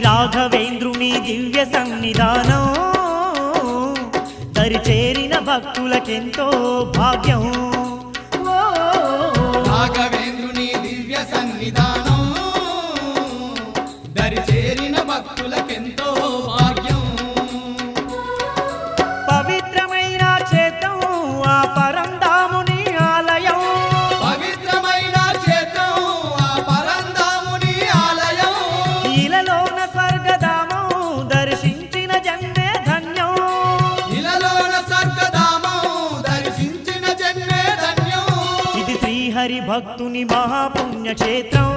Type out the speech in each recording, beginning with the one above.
రాఘవేంద్రుని దివ్య సన్నిధానం దరిచేరిన భక్తులకెంతో భాగ్యం ఓ, రాఘవేంద్రుని దివ్య సన్నిధానం దరిచేరిన భక్తులకెంతో భాగ్యం పవిత్రమైన క్షేత్రం ఆ పరంధాముని ఆలయం పవిత్రమైన క్షేత్రం ఆ పరంధాముని ఆలయం ఇలలోన స్వర్గధామం దర్శించిన జన్మే ధన్యం ఇలలోన స్వర్గధామం దర్శించిన జన్మే ధన్యం ఇది శ్రీహరి భక్తుని మహాపుణ్య క్షేత్రం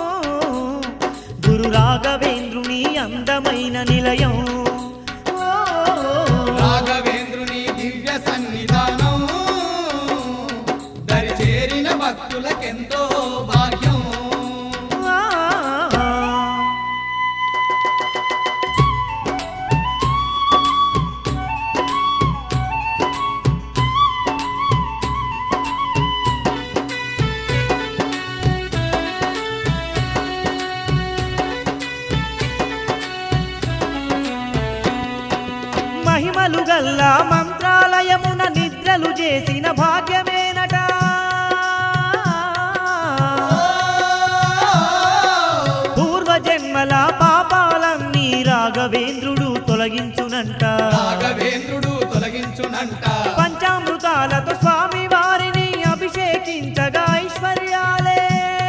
గురు రాఘవేంద్రుని అందమైన నిలయం ఓ, రాఘవేంద్రుని దివ్య సన్నిధానం దరిచేరిన భక్తులకెంతో భాగ్యం ఆ. మహిమలు గల్ల మంత్రాలయమున నిద్రలు చేసిన భాగ్యమేనట పూర్వజన్మల పాపాలన్నీ రాఘవేంద్రుడు తొలగించునంట రాఘవేంద్రుడు తొలగించునంట పంచామృతాలతో స్వామి వారిని అభిషేకించగా ఐశ్వర్యాలే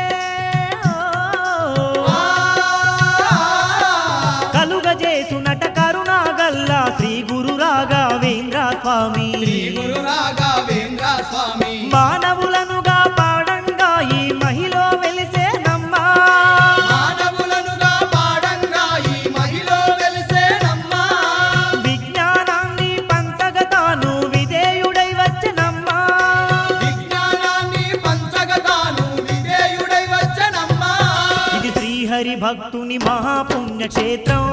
కలుగజేసునట కరుణాగల్ల శ్రీ గురు రాఘవేంద్ర స్వామి శ్రీ గురు రాఘవేంద్ర స్వామి మానవులనుగా పాడంగా ఈ మహిళ వెలిసేనమ్మా మానవులనుగా పాడంగా ఈ మహిళ వెలిసేనమ్మా విజ్ఞానాన్ని పంచగతాను విధేయుడై వచ్చనమ్మా విజ్ఞానాన్ని పంచగతాను విధేయుడై వచ్చనమ్మా ఇది శ్రీహరి భక్తుని మహాపుణ్య క్షేత్రం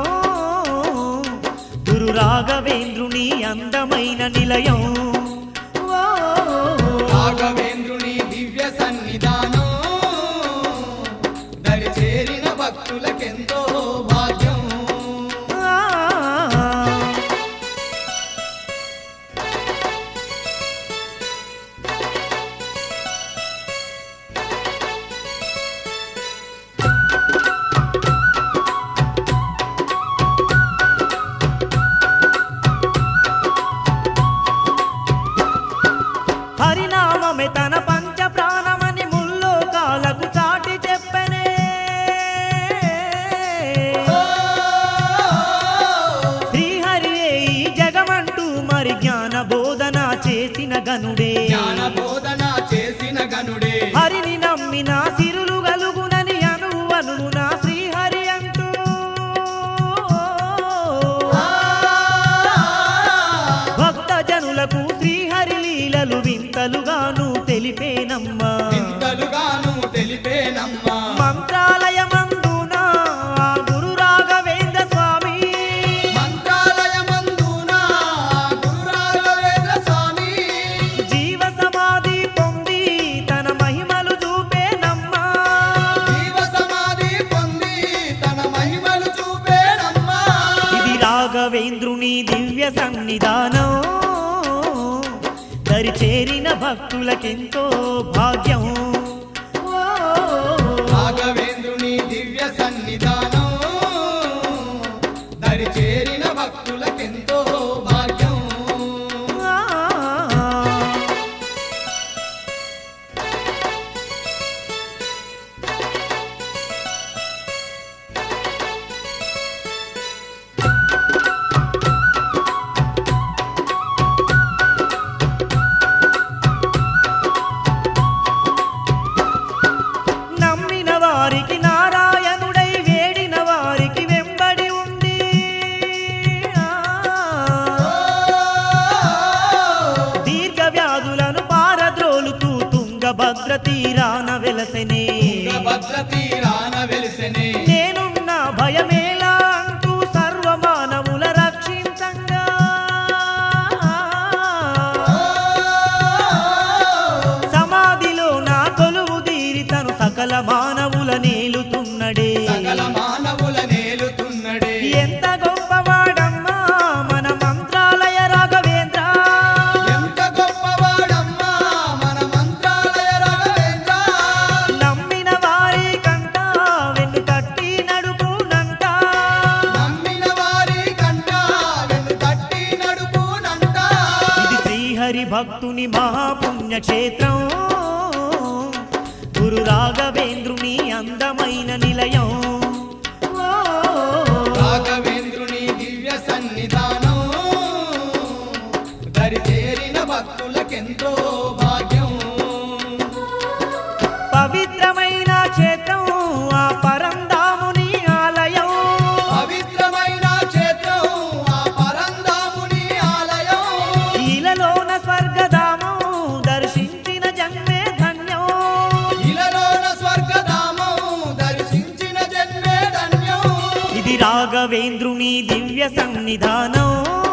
గురు రాఘవేంద్రుని అందమైన నిలయం ఓ, రాఘవేంద్రుని దివ్య సన్నిధానం దరిచేరిన భక్తులకెంతో భాగ్యం ఆ. హరినామమే తన పంచ ప్రాణమని ముల్లోకాలకు చాటి చెప్పనే శ్రీహరియే ఈ జగమంటూ మరి జ్ఞాన బోధన చేసిన గనుడే జ్ఞాన బోధన చేసిన గనుడే హరిని నమ్మిన సిరులు గలుగునని అనువనున శ్రీహరి అంటూ భక్త జనులకు శ్రీహరి లీలలు వింతలుగాను తెలిపేనమ్మా వింతలుగాను తెలిపేనమ్మా మంత్రాలయమందున ఆ గురు రాఘవేంద్ర స్వామి మంత్రాలయమందున గురు రాఘవేంద్ర స్వామి జీవ సమాధి పొంది తన మహిమలు చూపేనమ్మా జీవ సమాధి పొంది తన మహిమలు చూపేనమ్మా ఇది రాఘవేంద్రుని దివ్య సన్నిధానం దరిచేరిన భక్తులకెంతో భాగ్యం ఓ, రాఘవేంద్రుని దివ్య సన్నిధానం దరిచేరిన భక్తులకెంతో భాగ్యం ఆ. నమ్మిన వారికి నారాయణుడై వేడిన వారికి వెంబడి ఉండి ఆ, దీర్ఘ వ్యాధులను పారద్రోలుతూ తుంగభద్ర తీరాన వెలసెనే భద్ర తీరాన వెలిసెనే నేనున్న భయమేలా అంటూ సర్వమానవుల రక్షించంగా సమాధిలో నా కొలువు తీరి తను సకల మానవుల నేలుతున్నడే సకల మానవుల నేలుతున్నడే భక్తుని మహాపుణ్యక్షేత్రం గురు రాఘవేంద్రుని అందమైన నిలయం ఓ, రాఘవేంద్రుని దివ్య సన్నిధానం దరి చేరిన భక్తులకెంతో భాగ్యం పవిత్రమైన క్షేత్రం ఆ పరంధాముని ఆలయం పవిత్రమైన క్షేత్రం ఆ పరంధాముని ఆలయం ఈలలోన స్వర్గధామం దర్శించిన జన్మే ధన్యం ఇలలోన స్వర్గధామం దర్శించిన జన్మే ధన్యం ఇది రాఘవేంద్రుని దివ్య సన్నిధానం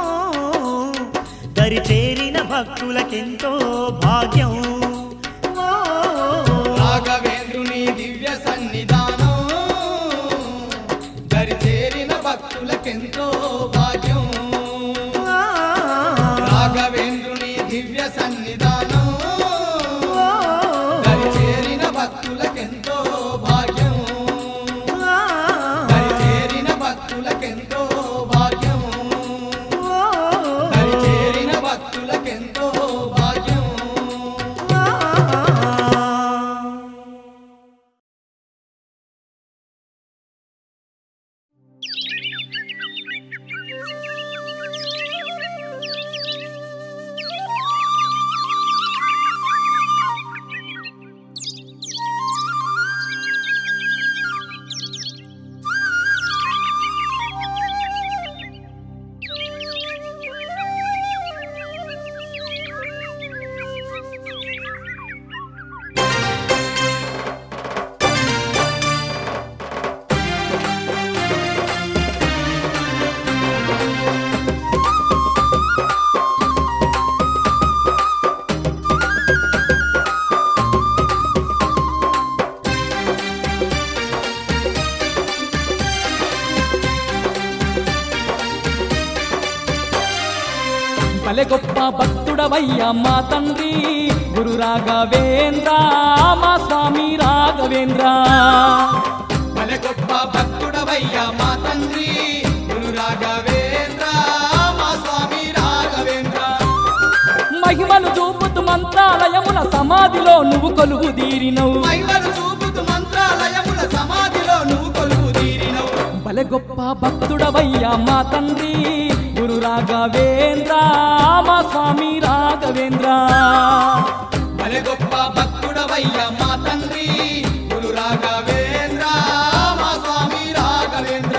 దరి చేరిన భక్తులకెంతో భాగ్యం ఓ, రాఘవేంద్రుని దివ్య సన్నిధానం దరి చేరిన భక్తులకెంతో భాగ్యం ఆ, రాఘవేంద్రుని దివ్య సన్నిధానం దరి చేరిన భక్తులకెంతో భాగ్యం ఆ, దరి చేరిన భక్తులకెంతో భాగ్యం ఓ, దరి చేరిన భక్తులకెంతో భాగ్యం ఆ. భలే గొప్ప భక్తుడవయ్యా మా తండ్రి గురు రాఘవేంద్ర మా స్వామి రాఘవేంద్ర భలే గొప్ప భక్తుడవయ్యా మా తండ్రి గురు రాఘవేంద్ర మా స్వామి రాఘవేంద్ర మహిమలు చూపుతూ మంత్రాలయముల సమాధిలో నువ్వు కొలువు తీరినవు మహిమలు చూపుతూ మంత్రాలయముల సమాధిలో నువ్వు కొలువు తీరినవు భలే గొప్ప భక్తుడవయ్యా మా తండ్రి గురు రాఘవేంద్ర మా స్వామి రాఘవేంద్ర భలే గొప్ప భక్తుడవయ్యా మా తండ్రి గురు రాఘవేంద్ర మా స్వామి రాఘవేంద్ర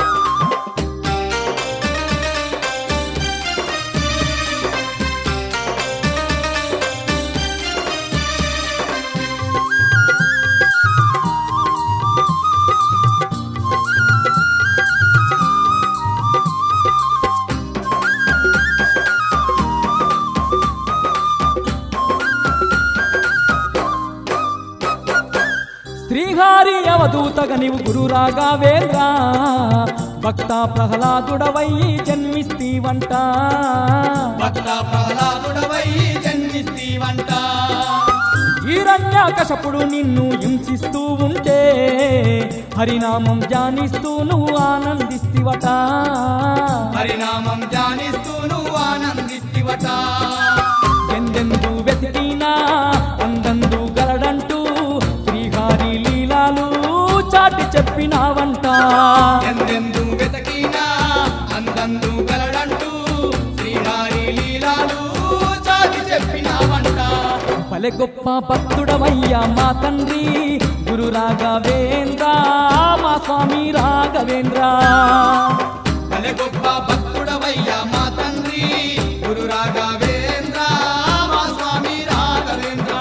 శ్రీహారి అవధూతగ నీవు గురు రాఘవేంద్ర భక్త ప్రహ్లాదుడవయ్యి జన్మిస్తీవంట భక్త ప్రహ్లాదుడవై జన్మిస్తీవంట ఈరణ్యాకశపుడు నిన్ను హింసిస్తూ ఉంటే హరినామం ధ్యానిస్తూ నువ్వు ఆనందిస్తివట పరిణామం ధ్యానిస్తూ నువ్వు ఆనందిస్తివట ఎందెందు వెతికినా అందందు గలడంటూ శ్రీహారి లీలాలు చాటి చెప్పినావంట ఎందెందు వెతకినా అందందు గలడంటూ శ్రీహారి లీలాలు చాటి చెప్పినావంట భలే గొప్ప భక్తుడవయ్యా మా తండ్రి గురు రాఘవేంద్ర మా స్వామి రాఘవేంద్ర భలే గొప్ప భక్తుడవయ్యా మా తండ్రి గురు రాఘవేంద్ర మా స్వామి రాఘవేంద్ర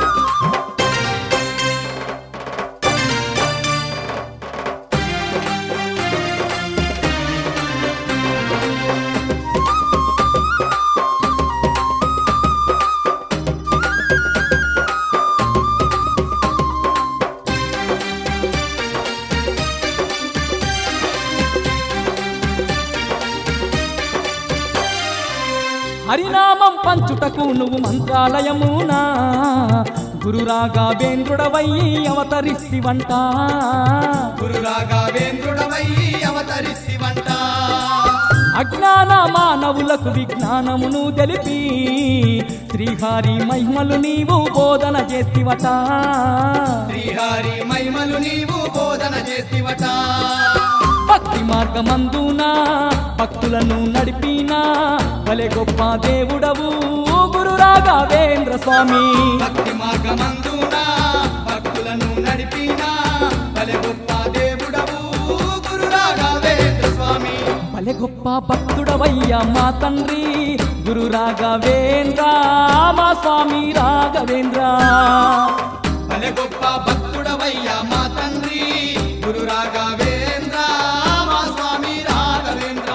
హరినామం పంచుటకు నువ్వు మంత్రాలయమునా గురు రాఘవేంద్రుడవయ్యి అవతరిస్తివంట గురు రాఘవేంద్రుడవై అవతరిస్తివంట అజ్ఞాన మానవులకు విజ్ఞానమును తెలిపి శ్రీహరి మహిమలు నీవు బోధన చేతివట శ్రీహరి మహిమలు నీవు బోధన చేసివట భక్తి మార్గమందున భక్తులను నడిపినా భలే గొప్ప దేవుడవు గురు రాఘవేంద్ర స్వామి భక్తి మార్గమందున భక్తులను నడిపిన బలె గొప్ప దేవుడవు గురు రాఘవేంద్ర స్వామి భలే గొప్ప భక్తుడవయ్యా మా తండ్రి గురు రాఘవేంద్ర మా స్వామి రాఘవేంద్ర బలె గొప్ప భక్తుడవయ్యా మా తండ్రి గురు రాఘవేంద్ర మా స్వామి రాఘవేంద్ర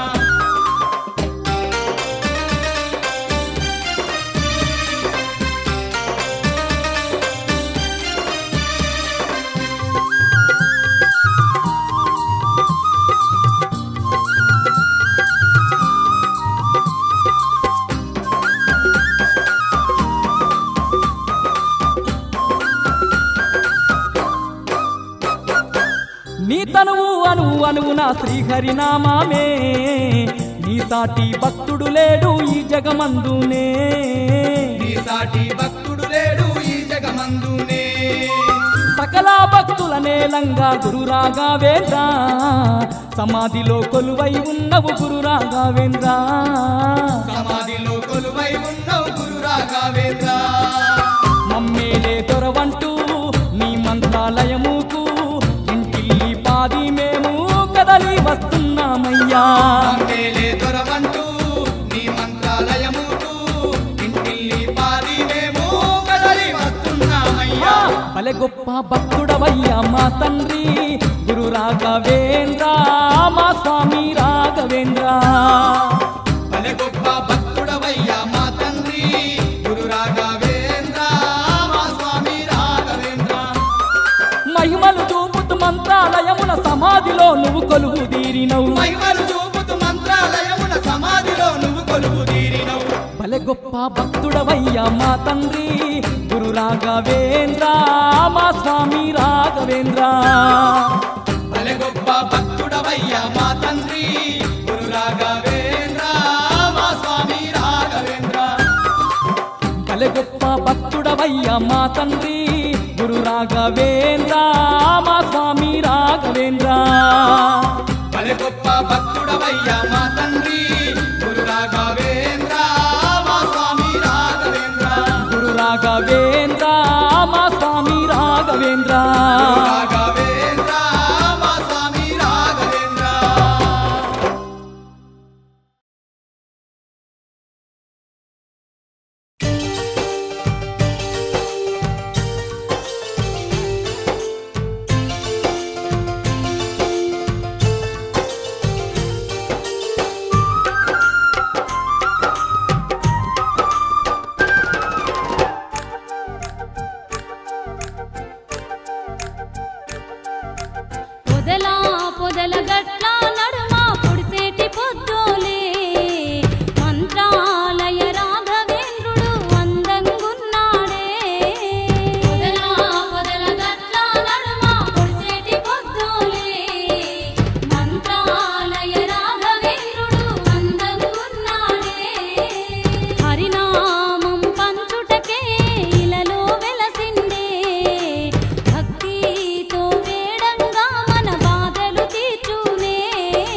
నీ తనువు అను అనువున శ్రీహరి నామామే నీ సాటి భక్తుడు లేడు ఈ జగమందునే నీ సాటి భక్తుడు లేడు ఈ జగమందునే సకల భక్తుల నేలంగా గురు రాఘవేంద్ర సమాధిలో కొలువై ఉన్నవు గురు రాఘవేంద్ర సమాధిలో కొలువై ఉన్నవు గురు రాఘవేంద్ర మమ్మేలే దొరవంటూ నీ మంత్రాలయముకు ఇంటిల్లి పాది మేము కదలి వస్తున్నామయ్యా మేలే దొరవంటూ నీ మంత్రాలయముకు ఇంటిల్లి పారి మేము కదలి వస్తున్నామయ్యా భలే గొప్ప భక్తుడవయ్యా మా తండ్రి గురు రాఘవేంద్ర మా స్వామి రాఘవేంద్ర భలే గొప్ప భక్తుడవయ్యా మా తండ్రి గురు రాఘవేంద్ర మా స్వామి రాఘవేంద్ర మహిమలు చూపుతూ మంత్రాలయమున సమాధిలో నువ్వు కొలువు తీరినవు మహిమలు చూపుతూ మంత్రాలయమున సమాధిలో నువ్వు కొలువు తీరినవు భలే గొప్ప భక్తుడవయ్యా మా తండ్రి గురు రాఘవేంద్ర మా స్వామి రాఘవేంద్ర భలే గొప్ప భక్తుడవయ్యా మా తండ్రి గురు రాఘవేంద్ర మా స్వామి రాఘవేంద్ర భలే గొప్ప భక్తుడవయ్యా మా తండ్రి గురు రాఘవేంద్ర మా స్వామి రాఘవేంద్ర భలే గొప్ప భక్తుడవయ్యా మా తండ్రి గురు రాఘవేంద్ర మా స్వామి రాఘవేంద్ర గురు రాఘవేంద్ర మా స్వామి రాఘవేంద్ర రాఘవేంద్ర మా స్వామి రాఘవేంద్ర పొదల పొదల గట్ల నడుమ పొడిసేటి పొద్దోలే మంత్రాలయ రాఘవేంద్రుడు అందంగున్నాడే పొదల పొదల గట్ల నడుమ పొడిసేటి పొద్దోలే మంత్రాలయ రాఘవేంద్రుడు అందంగున్నాడే హరినామం పంచుటకే ఇలలో వెలసిండే భక్తితో వేడంగా మన బాధలు తీర్చునే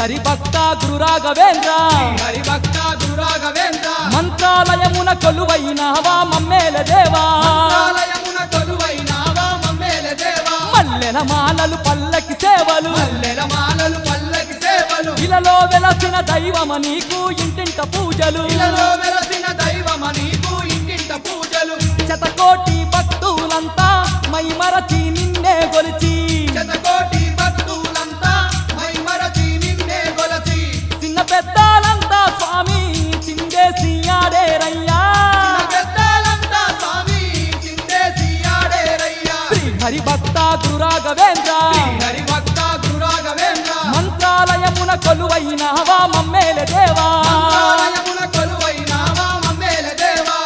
హరి భక్త గురు రాఘవేంద్ర హరిభక్త గురురాఘవేంద్ర మంత్రాలయమున కొలువైనవా మమ్మేల దేవా ఆలయమున కొలువైనావా మమ్మేల దేవా మల్లెల మాలలు పల్లకి సేవలు పల్లెల మాలలు పల్లకి సేవలు ఇలలో వెలసిన దైవమ నీకు ఇంటింట పూజలు ఇలలో వెలసిన దైవమ నీకు ఇంటింట పూజలు శతకోటి భక్తులంతా మై మరచి నిన్నే గొలిచి శతకోటి భక్తులంతా మై మరచి నిన్నే కొలసి చిన్న పెద్దాలంతా స్వామి చిందేసి ఆడేరయ్యా చిన్న పెద్దలంతా స్వామి చిందేసి ఆడేరయ్యా శ్రీ హరి భక్త గురు రాఘవేంద్ర హరిభక్త గురురాఘవేంద్ర మంత్రాలయమున కొలువైనవా మమ్మేల దేవా ఆలయమున కొలువైనావా మమ్మేల దేవా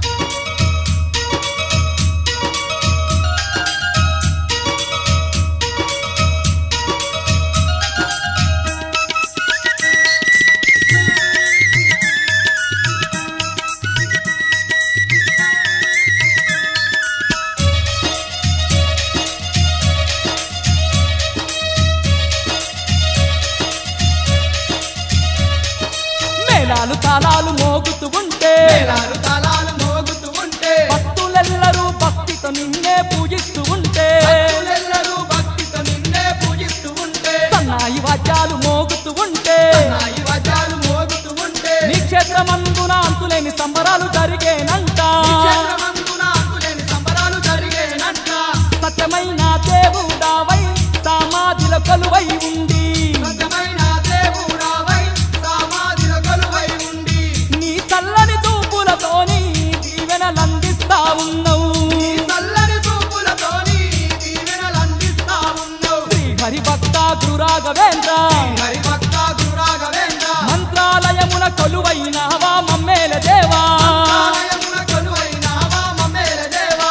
మేళాలు తాళాలు మోగుతూ ఉంటే మేళాలు తాళాలు మోగుతూ ఉంటే భక్తులెల్లరూ భక్తితో నిన్నే పూజిస్తూ ఉంటే భక్తులెల్లరూ భక్తితో నిన్నే పూజిస్తూ ఉంటే సన్నాయి వాద్యాలు మోగుతూ ఉంటే నాయి వజాలు మోగుతూ ఉంటే నీ క్షేత్రమందున అంతులేని సంబరాలు జరిగేనంట క్షేత్రమందున అంతులేని సంబరాలు జరిగేనంట సత్యమైన దేవుడావై సమాధిలో కొలువై ఉండి సత్యమైన దేవుడావై సమాధిలో కొలువై ఉండి నీ చల్లని చూపులతోని దీవెనలందిస్తా ఉన్నావు నీ చల్లని చూపులతోని దీవెనలందిస్తా ఉన్నావు శ్రీ హరి భక్త గురు రాఘవేంద్ర హరిభక్త గురురాఘవేంద్ర మంత్రాలయమున కొలువైనవా మమ్మేల దేవా ఆలయమున కొలువైనావా మమ్మేల దేవా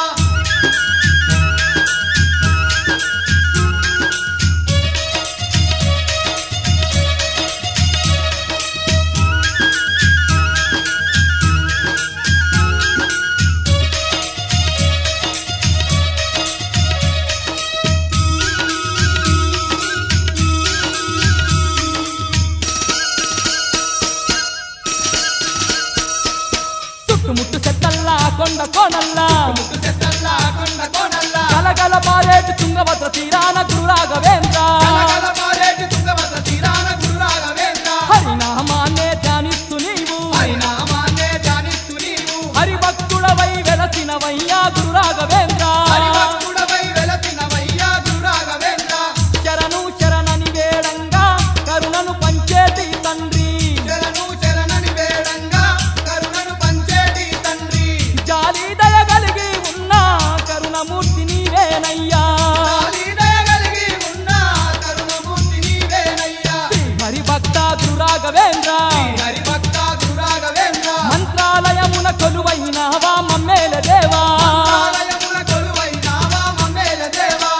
చుట్టుముట్టు చెత్తల్లా కొండ కోనల్లా ముట్టు చెత్తల్లా కొండ కోనల్లా కలగల పారేటి తుంగభద్ర తీరాన గురు రాఘవేంద్ర కలకల పారేటి తుంగభద్ర తీరాన గురురాఘవేంద్ర హరినామాన్నే ధ్యానిస్తూ నీవు హరినామాన్నే ధ్యానిస్తూ నీవు హరి భక్తుడవై వెలసినవయ్యా గురు రాఘవేంద్ర హరిభక్తుడవై వెలసినవయ్యా గురురాఘవేంద్ర శరణు శరణని వేడంగా కరుణను పంచేటి తండ్రి శరణు శరణని వేడంగా కరుణను పంచేటి తండ్రి జాలి దయ కలిగి ఉన్న కరుణమూర్తి నీవేనయ్యా జాలి దయ కలిగి ఉన్న కరుణమూర్తి నీవేనయ్యా శ్రీ హరి భక్త గురు రాఘవేంద్ర హరిభక్త గురురాఘవేంద్ర మంత్రాలయమున కొలువైనవా మమ్మేల దేవా ఆలయమున కొలువైనావా మమ్మేల దేవా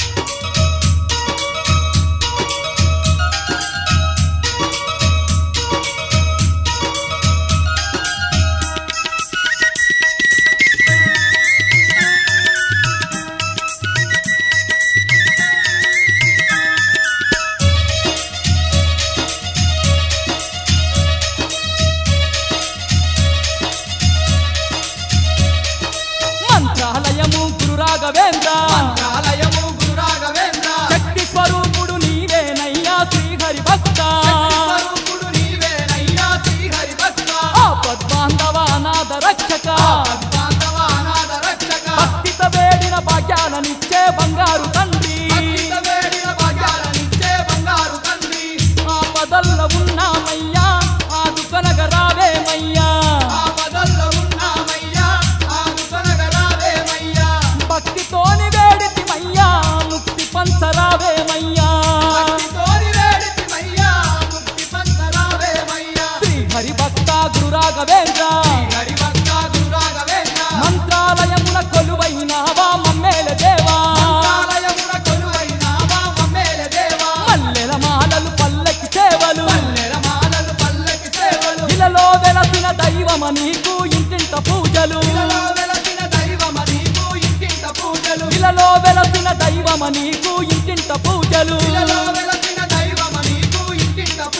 మంత్రాలయము గురు రాఘవేంద్ర ఆలయము గురురాఘవేంద్ర శక్తి స్వరూపుడు నీవేనయ్యా శ్రీహరి భక్త స్వరూపుడు నీవేనయ్యా శ్రీహరిభక్త ఆపద్బాంధవ అనాథ రక్షక బాంధవ అనాథ రక్షక భక్తిత వేడిన భాగ్యాలనిచ్చే బంగారు తండ్రి భక్తిత వేడిన భాగ్యాలనిచ్చే బంగారు తండ్రి ఆపదల్లో ఉన్నామయ్యా ఆదుకొనగ రావేమయ్యా ఆపదల్లో ఉన్నామయ్యా ఆదుకొనగరావేమయ్యా భక్తితోని వేడితిమయ్యా ముక్తి పంచరావేమయ్యా భక్తితోని వేడితిమయ్యా ముక్తి పంచరావేమయ్యా శ్రీ హరి భక్త గురు రాఘవేంద్ర హరిభక్త గురురాఘవేంద్ర మంత్రాలయమున కొలువైనవా మమ్మేల దేవా ఆలయమున కొలువైనావా మమ్మేల దేవా మల్లెల మాలలు పల్లకి సేవలు పల్లెల మాలలు పల్లకి సేవలు ఇలలో వెలసిన దైవమ నీకు ఇంటింట పూజలు ఇలలో వెలసిన దైవమ నీకు ఇంటింట పూజలు ఇలలో వెలసిన దైవమ నీకు ఇంటింట పూజలు ఇలలో వెలసిన దైవమ నీకు ఇంటింట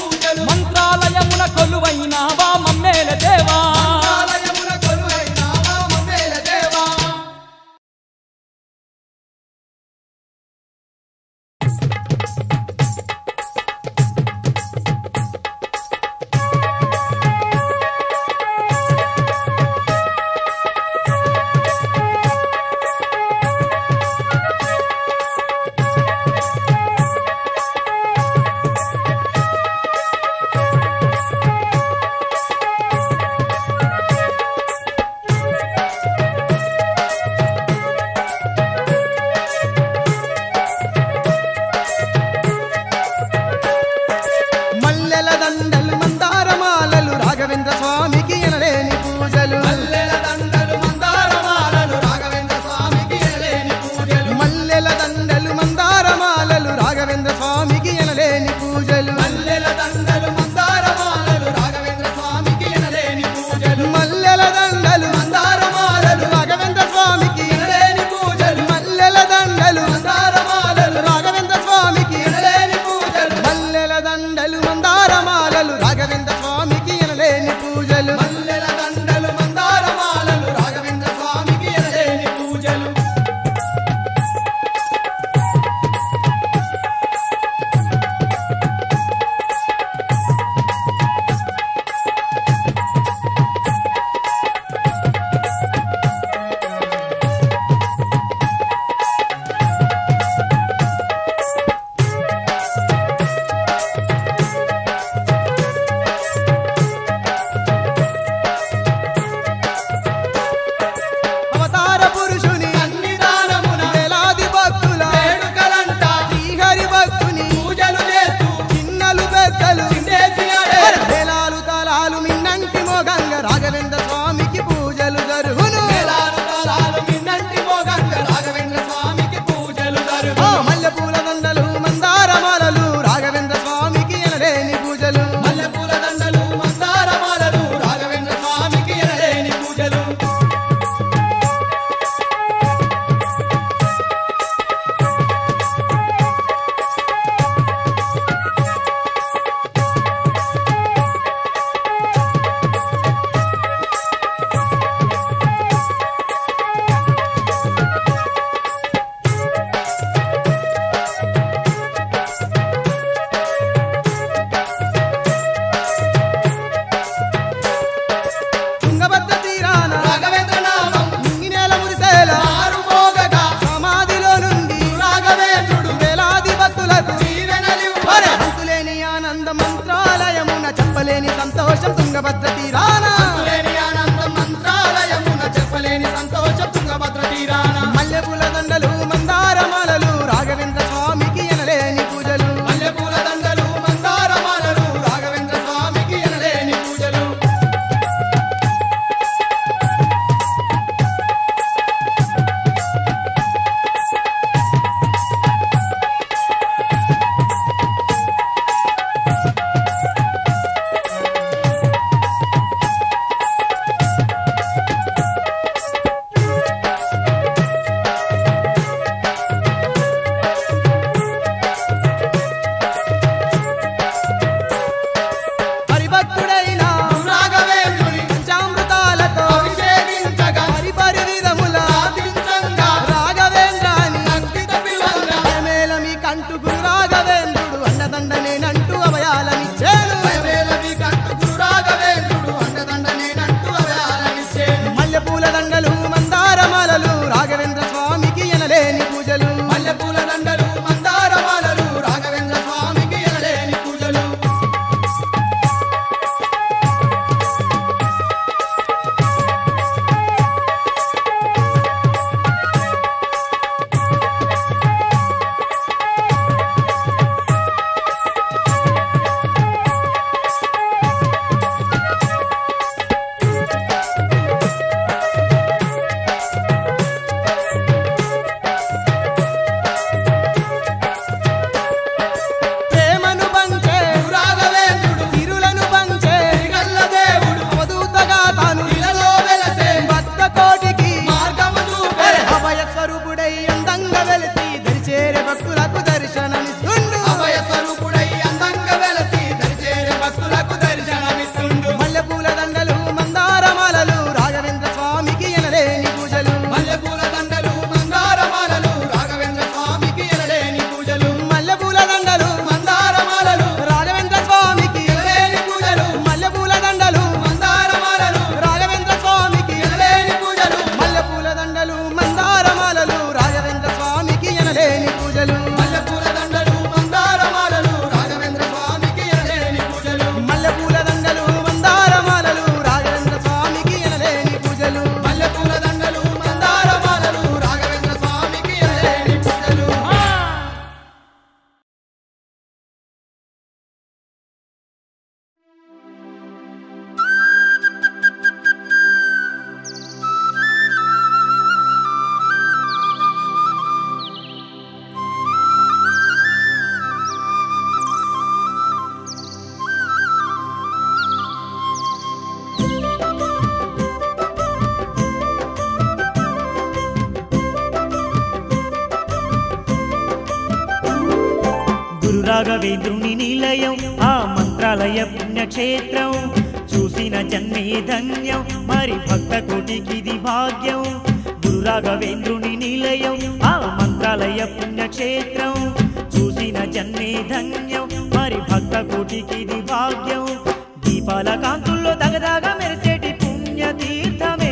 రాఘవేంద్రుని నిలయం ఆ మంత్రాలయ పుణ్యక్షేత్రం చూసిన జన్మే ధన్యం మరి భక్త కోటికిది భాగ్యం గురు రాఘవేంద్రుని నిలయం ఆ మంత్రాలయ పుణ్యక్షేత్రం చూసిన జన్మే ధన్యం మరి భక్త కోటికిది భాగ్యం దీపాల కాంతుల్లో దగదగ మెరిసేటి పుణ్య తీర్థమే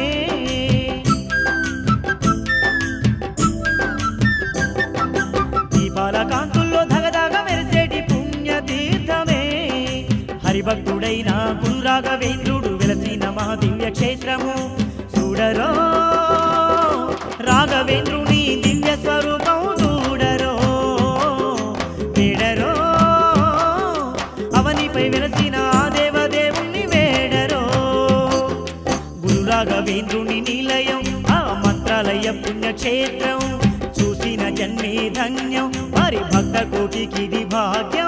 దీపాల కాంతుల్లో ధగధగ మెరిసేటి పుణ్య తీర్థమే హరిభక్తుడైన గురు రాఘవేంద్రుడు వెలసిన మహాదివ్య క్షేత్రము చూడరో రాఘవేంద్రుని దివ్య స్వరూపం చూడరో వేడరో అవనిపై వెలసిన ఆ దేవదేవుణ్ణి వేడరో గురు రాఘవేంద్రుని నిలయం ఆ మంత్రాలయ పుణ్యక్షేత్రం చూసిన జన్మే ధన్యం మరి భక్త కోటికిది భాగ్యం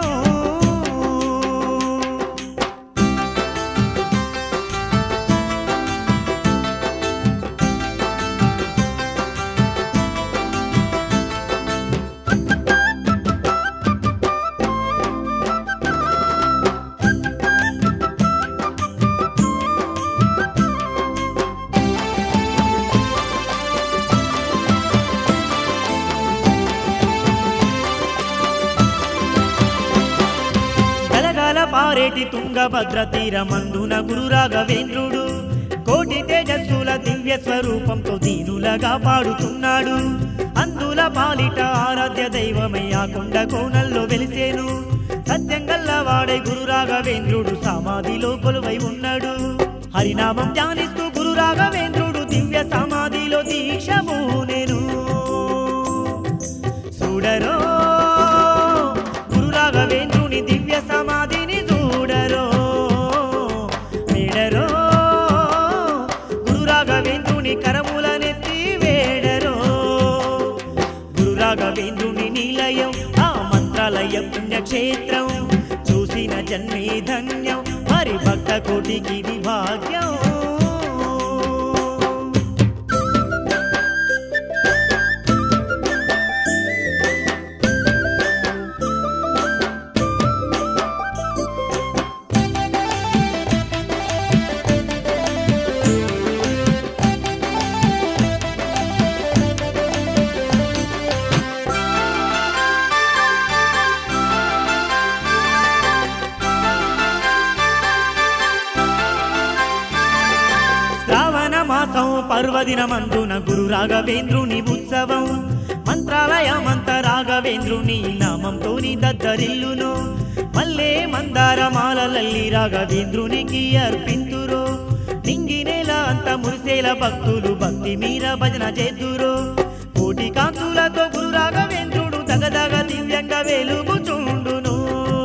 గలగల పారేటి తుంగభద్ర తీరమందున గురు రాఘవేంద్రుడు కోటి తేజస్సుల దివ్య స్వరూపంతో దీనులగా పాడుతున్నాడు అందుల పాలిట ఆరాధ్య దైవమై ఆ కొండ కోనల్లో వెలిసేను సత్యంగల్లా వాడే గురు రాఘవేంద్రుడు సమాధిలో కొలువై ఉన్నాడు హరినామం ధ్యానిస్తూ గురు రాఘవేంద్రుడు దివ్య సమాధిలో దీక్షమూనెను చూడరో గురు రాఘవేంద్రుని దివ్య సమాధిని చూడరో వేడరో గురు రాఘవేంద్రుని కరములనెత్తి వేడరో గురు రాఘవేంద్రుని నిలయం ఆ మంత్రాలయ పుణ్యక్షేత్రం చూసిన జన్మే ధన్యం మరి భక్త కోటికి ఇది భాగ్యం శ్రావణ మాసం పర్వదినమందున గురు రాఘవేంద్రుని ఉత్సవం మంత్రాలయమంత రాఘవేంద్రుని నామంతోని దద్దరిల్లును మల్లే మందార మాలలల్లి రాఘవేంద్రునికి అర్పింతురు నింగి నేల అంత మురిసేల భక్తులు భక్తి మీర భజన చేద్దురు కోటి కాంతులతో గురు రాఘవేంద్రుడు దగదగ దివ్యంగా వెలుగుచుండును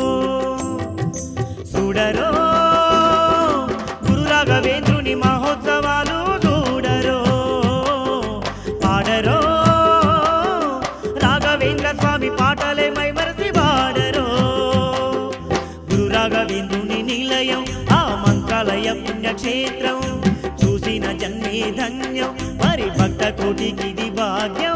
చూడరో గురు రాఘవేంద్రుని మహోత్సవాలు చూడరో పాడరో రాఘవేంద్ర స్వామి పాటలే మైమరసి పాడరో గురు రాఘవేంద్రుని నిలయం ఆ మంత్రాలయ పుణ్యక్షేత్రం చూసిన జన్మే ధన్యం మరి భక్త కోటికి ఇది భాగ్యం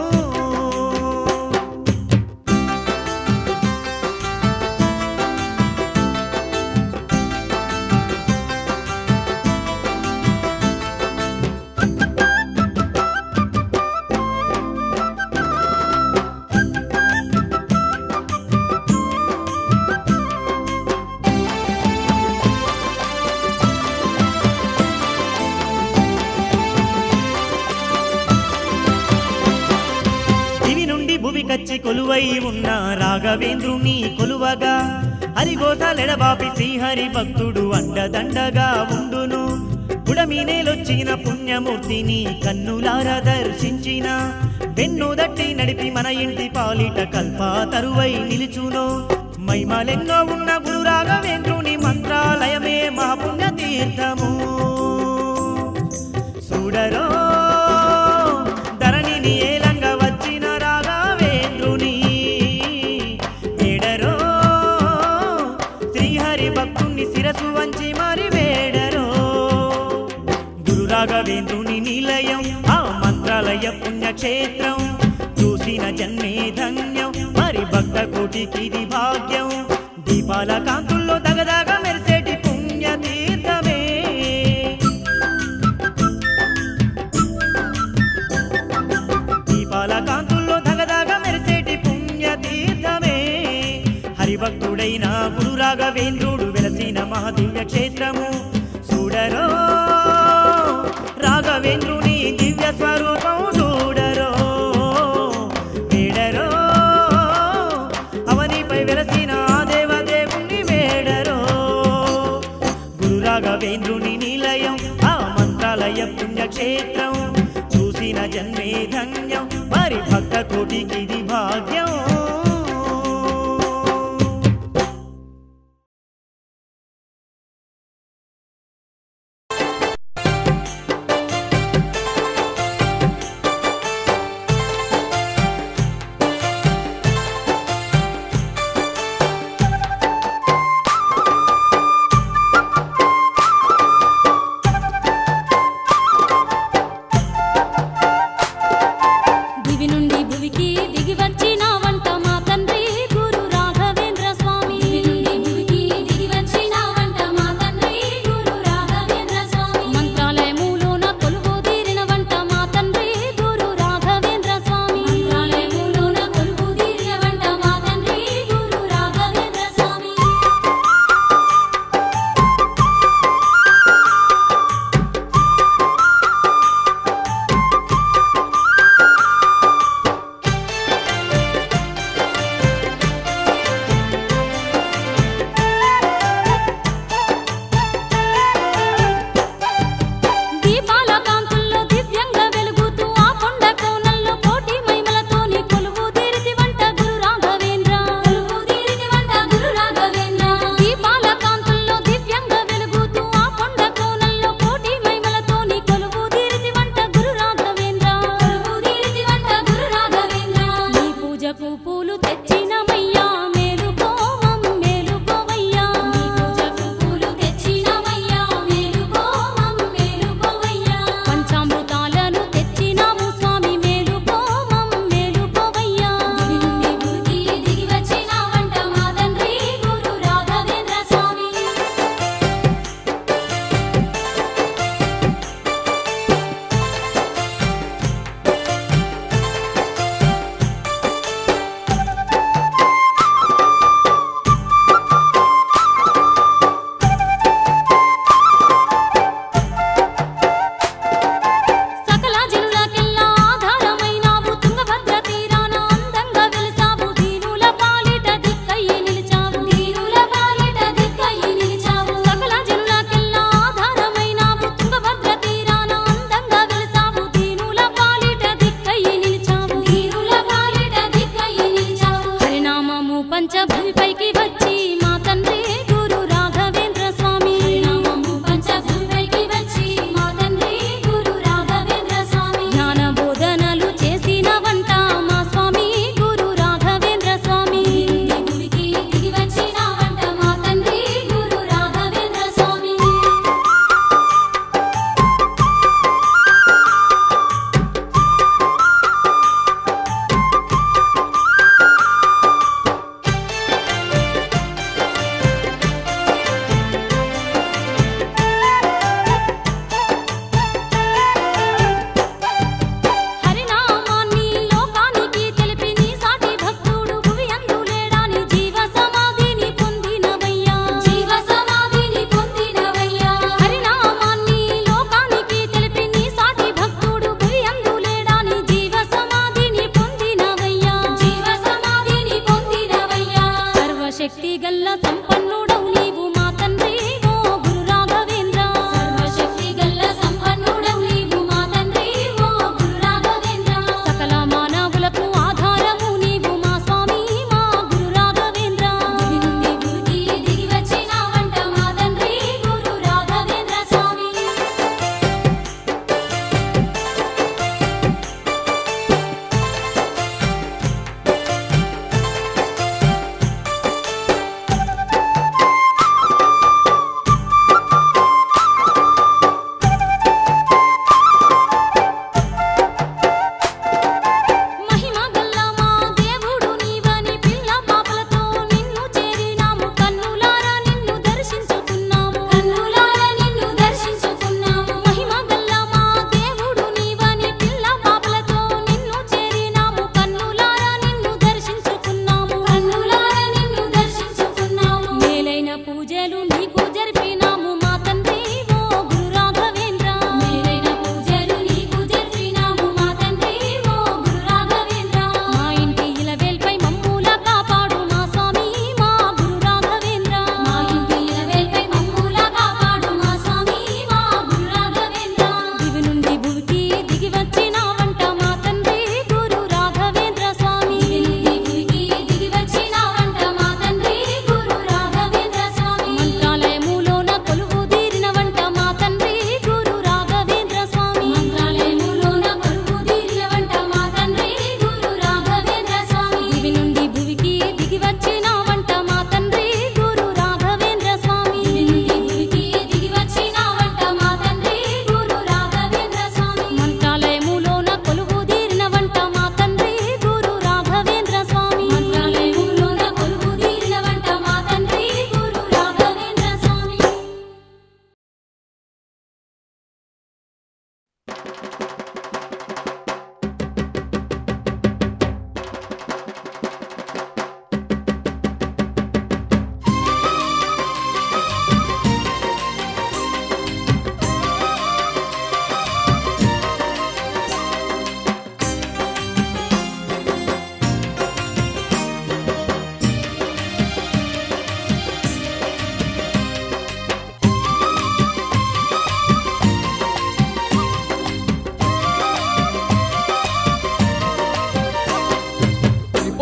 దివి నుండి భువి కచ్చి కొలువై ఉన్న రాఘవేంద్రుని కొలువగా హరిగోసాలెడబాపి శ్రీహరి భక్తుడు అండదండగా ఉండును గుడమీనేలొచ్చిన పుణ్యమూర్తిని కన్నులార దర్శించిన వెన్ను దట్టి నడిపి మన ఇంటి పాలిట కల్ప తరువై నిలుచును మైమలెన్నో ఉన్న గురు రాఘవేంద్రుని మంత్రాలయమే మా పుణ్య తీర్థము చూడరో ధరణిని ఏలంగా వచ్చిన రాఘవేంద్రుని వేడరో శ్రీహరి భక్తుని శిరసు వంచి మరి వేడరో గురు రాఘవేంద్రుని నిలయం ఆ మంత్రాలయ పుణ్యక్షేత్రం చూసిన జన్మే ధన్యం మరి భక్తి భక్త కోటికి ఇది భాగ్యం దీపాల కాంతుల్లో దగదగ మెరిసేటి పుణ్య తీర్థమే దీపాల కాంతుల్లో దగదగ మెరిసేటి పుణ్య తీర్థమే హరిభక్తుడైన గురు రాఘవేంద్రుడు వెలసిన మహాదివ్య క్షేత్రము చూడరో రాఘవేంద్రుని దివ్య స్వరూపం చూడరో వేడరో అవనిపై వెలసిన ఆ దేవదేవుని వేడరో గురు రాఘవేంద్రుని నిలయం ఆ మంత్రాలయ పుణ్యక్షేత్రం చూసిన జన్మే ధన్యం మరి భక్త కోటికి ఇది భాగ్యం దివి నుండి భువికి దిగి వచ్చిన వంట మా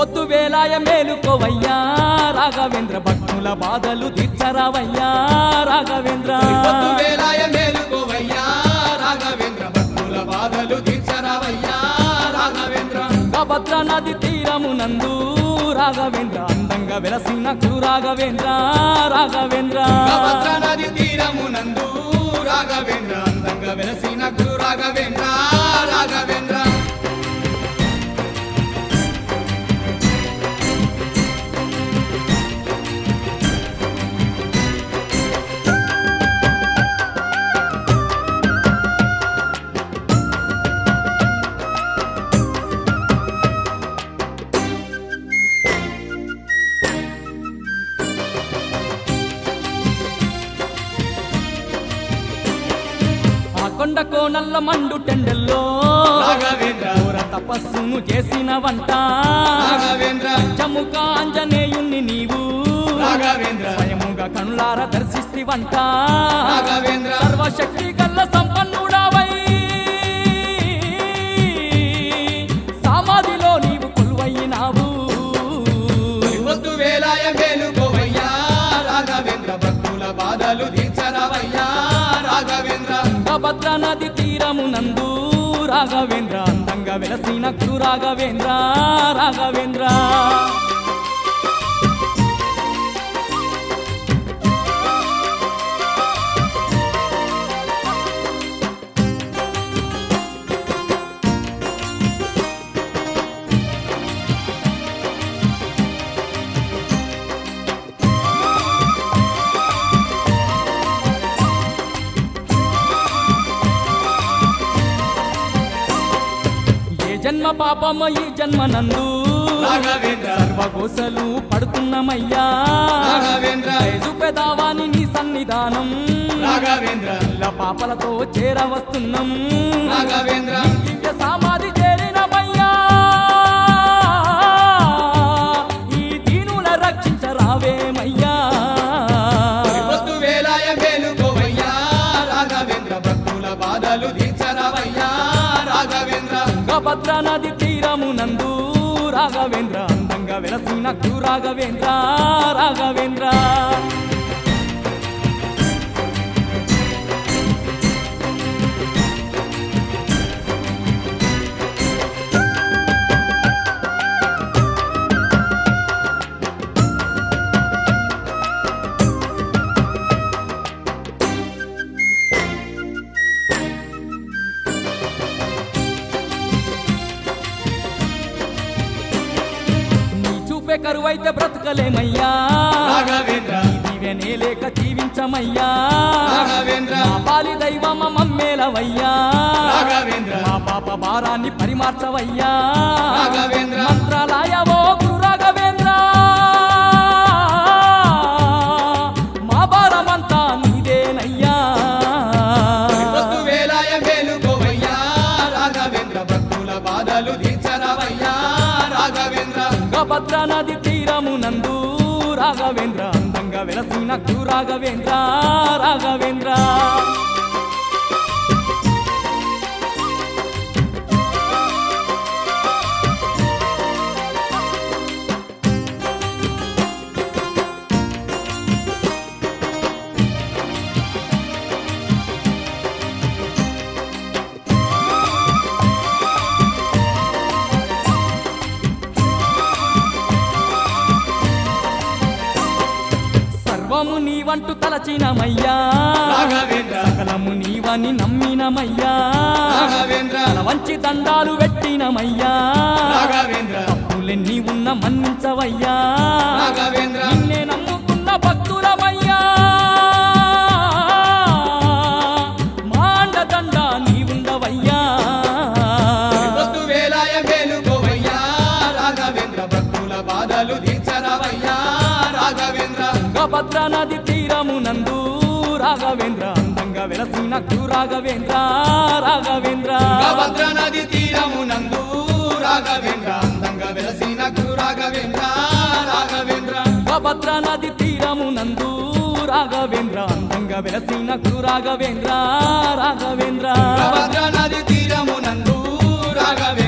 పొద్దు వేలాయ మేలుకోవయ్యా రాఘవేంద్ర భక్తుల బాధలు తీర్చరావయ్యా రాఘవేంద్ర పొద్దు వేలాయ మేలుకోవయ్యా రాఘవేంద్ర భక్తుల బాధలు తీర్చరావయ్యా రాఘవేంద్ర భద్ర నది తీరమునందు రాఘవేంద్ర అందంగా వెలసిన గురు రాఘవేంద్ర రాఘవేంద్ర భద్ర నది తీరమునందు రాఘవేంద్ర అందంగా వెలసిన గురు రాఘవేంద్ర రాఘవేంద్ర ఆ కొండ కోనల్ల మండు టెండెల్లో రాఘవేంద్ర ఘోర తపస్సును చేసిన వంట రాఘవేంద్ర చముక ఆంజనేయుణ్ణి నీవు రాఘవేంద్ర స్వయముగా కనులార దర్శిస్తివంట రాఘవేంద్ర సర్వశక్తి గల్ల సంపన్నుడావై సమాధిలో నీవు కొలువైనావు పొద్దు వేలాయ మేలుకోవయ్యా రాఘవేంద్ర భక్తుల బాధలు తీర్చరావయ్యా రాఘవేంద్ర భద్ర నది తీరమునందు రాఘవేంద్ర అందంగా వెలసిన గురు రాఘవేంద్ర రాఘవేంద్ర ఏ జన్మ పాపమ ఈ జన్మ నందు రాఘవేంద్ర సర్వగోసలు పడుతున్నమయ్యా రాఘవేంద్ర చూపెదావాని నీ సన్నిధానం రాఘవేంద్ర ఇలా పాపలతో చేరవస్తున్నాం రాఘవేంద్ర దివ్య సమాధి చేరినమయ్యా ఈ దీనుల రక్షించరావేమయ్యా పొద్దు వేలాయ మేలుకోవయ్యా రాఘవేంద్ర భక్తుల బాధలు తీర్చరావయ్యా రాఘవేంద్ర భద్ర నది తీరమునందు రాఘవేంద్ర అందంగా వెలసిన గురు రాఘవేంద్ర రాఘవేంద్ర నీ చూపే కరువైతే బ్రతకలేమయ్యా రాఘవేంద్ర దివ్యనే లేక జీవించమయ్యా రాఘవేంద్ర మా పాలి దైవమ మమ్మేలవయ్యా రాఘవేంద్ర మా పాప భారాన్ని పరిమార్చవయ్యా రాఘవేంద్ర మంత్రాలయవో గురు రాఘవేంద్ర మా భారమంతా నీదేనయ్యా పొద్దు వేలాయ మేలుకోవయ్యా రాఘవేంద్ర భక్తుల బాధలు తీర్చరావయ్యా రాఘవేంద్ర భద్ర నది తీరమునందు రాఘవేంద్ర అందంగా వెలసిన గురు రాఘవేంద్ర రాఘవేంద్ర సర్వము నీవంటూ తలచినమయ్యా రాఘవేంద్ర సకలము నీవని నమ్మినమయ్యా రాఘవేంద్ర తల వంచి దండాలు పెట్టినమయ్యా రాఘవేంద్ర తప్పులెన్ని ఉన్న మన్నించవయ్యా రాఘవేంద్ర నిన్నే నమ్ముకున్న భక్తులమయ్యా మాండ దండ నీవుండవయ్యా పొద్దు వేలాయ మేలుకోవయ్యా రాఘవేంద్ర భక్తుల బాధలు తీర్చరావయ్యా రాఘవేంద్ర భద్ర నది తీరమునందు రాఘవేంద్ర అందంగా వెలసిన గురు రాఘవేంద్ర రాఘవేంద్ర భద్ర నది తీరమునందు రాఘవేంద్ర అందంగా వెలసిన గురు రాఘవేంద్ర రాఘవేంద్ర భద్ర నది తీరమునందు రాఘవేంద్ర అందంగా వెలసిన గురు రాఘవేంద్ర రాఘవేంద్ర భద్ర నది తీరమునందు రాఘవేంద్ర